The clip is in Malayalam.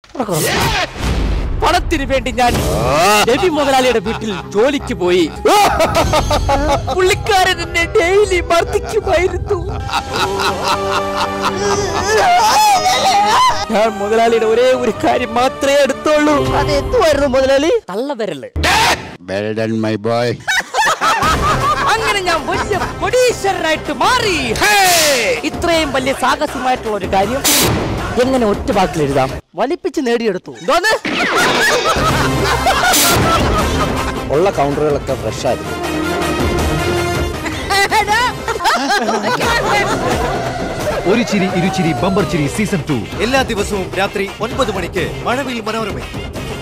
പണത്തിന് വേണ്ടി ഞാൻ രവി മുതലാളിയുടെ വീട്ടിൽ ജോലിക്ക് പോയി പുള്ളിക്കാരൻ എന്നെ ഡെയിലി മർദ്ദിക്കുമായിരുന്നു ഞാൻ മുതലാളിയുടെ ഒരേ ഒരു കാര്യം മാത്രമേ എടുത്തോളൂ അത് എന്തുവായിരുന്നു മുതലാളി തള്ളവരല് വെൽ ഡൺ മൈ ബോയ് അങ്ങനെ ഞാൻ വലിയ കൊടീശ്വരനായിട്ട് മാറി ഹേ! ഇത്രയും വലിയ സാഹസ്യമായിട്ടുള്ള ഒരു കാര്യം എങ്ങനെ ഒറ്റ വാക്കിൽ എഴുതാം വലിപ്പിച്ച് നേടിയെടുത്തു എന്തോന്ന് ഉള്ള കൗണ്ടറുകളൊക്കെ ഫ്രഷ് ആയിരുന്നു ഒരു ചിരി ഇരുചിരി ബമ്പർ ചിരി സീസൺ ടു എല്ലാ ദിവസവും രാത്രി ഒൻപത് മണിക്ക് മഴവിൽ മനോരമ